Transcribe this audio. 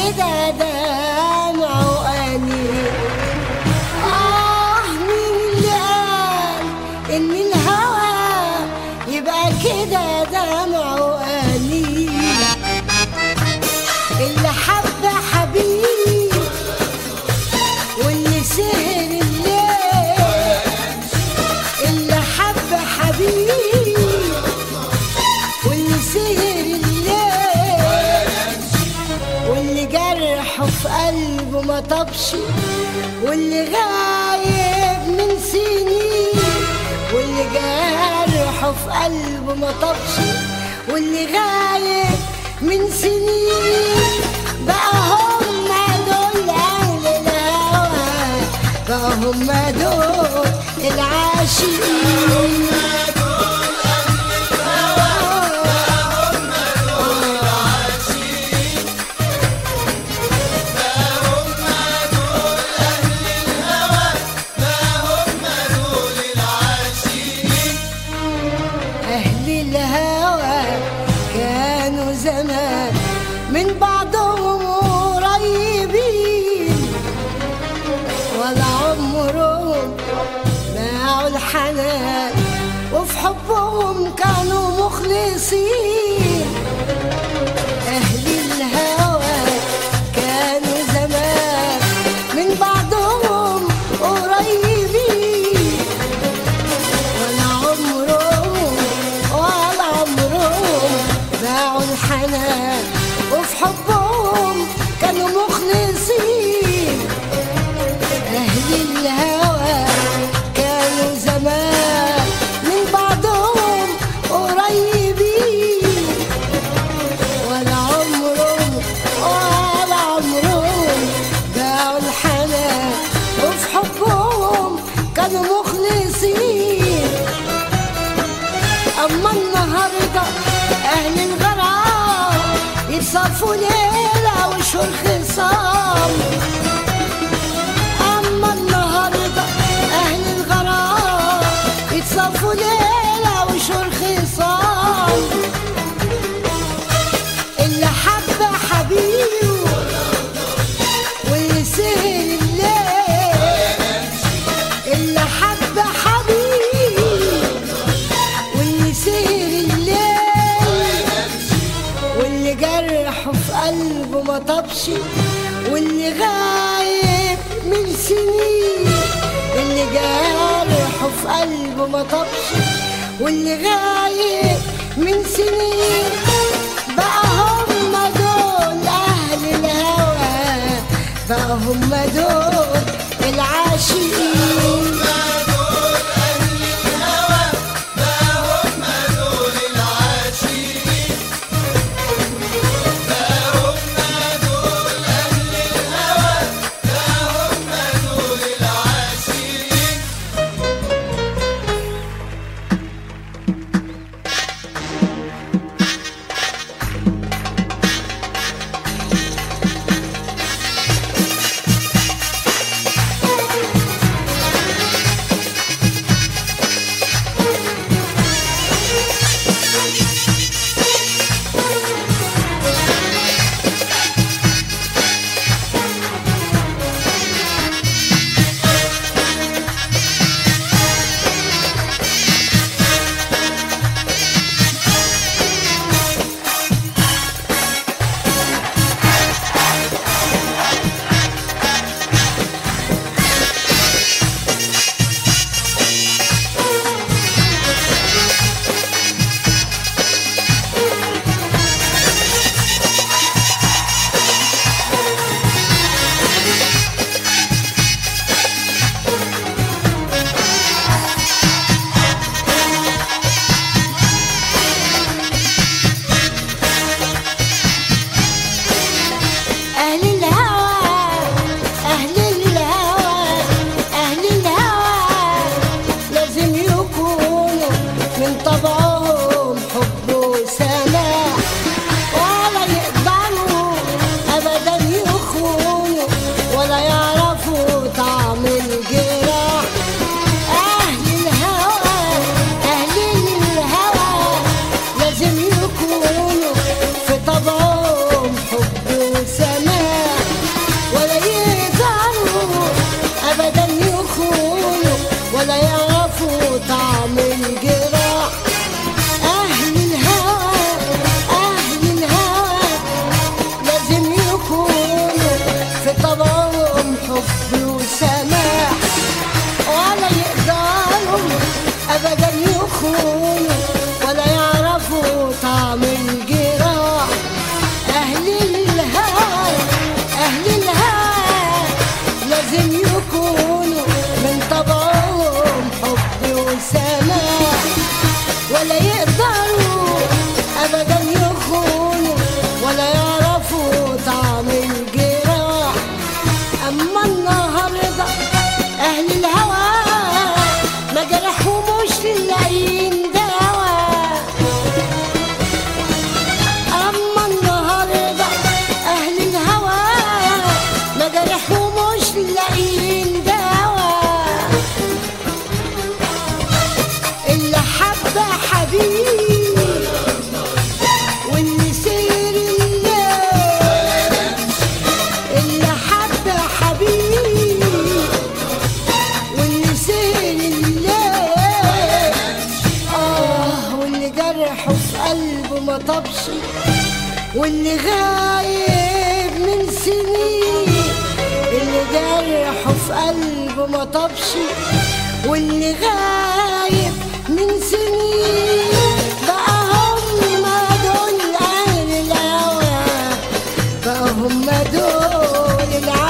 كده دمعه أنين آه مين اللي قال إن الهوى يبقى كده دمعه أنين اللي حب حبيب واللي سهر الليل اللي حب حبيب واللي سهر الليل واللي جرحه في قلبه ما طبش واللي غايب من سنين واللي جرحه في قلبه ما طبش واللي غايب من سنين بقى هم دول أهل الهوى بقى هم دول العاشقين أهل الهوى كانوا زمان من بعضهم قريبين ولا عمرهم باعوا الحنان وفي حبهم كانوا مخلصين أهل الهوى كانوا زمان من بعضهم قريبين ولا عمرهم ولا عمرهم باعوا الحنان وفي حبهم كانوا مخلصين أهل الهوى كانوا زمان من بعضهم قريبين ولا عمرهم ولا عمرهم باعوا الحنان وفي حبهم كانوا مخلصين أما النهاردة أهل الغرام يتصفوا ليلة وشهور خصام أما النهاردة أهل الغرام يتصفوا ليلة وشهور خصام اللي حب حبيبه واللي سهر الليل اللي حب حبيبه واللي سهر الليل واللي جرحه في قلبه ما طبش واللي غايب من سنين اللي جرحه في قلبه ما طبش واللي غايب من سنين بقى هم دول أهل الهوى بقى هم دول العاشقين واللي غايب من سنين اللي جرحه في قلبه ما طبش واللي غايب من سنين بقى هم دول اهل الهوى بقى هم دول العالم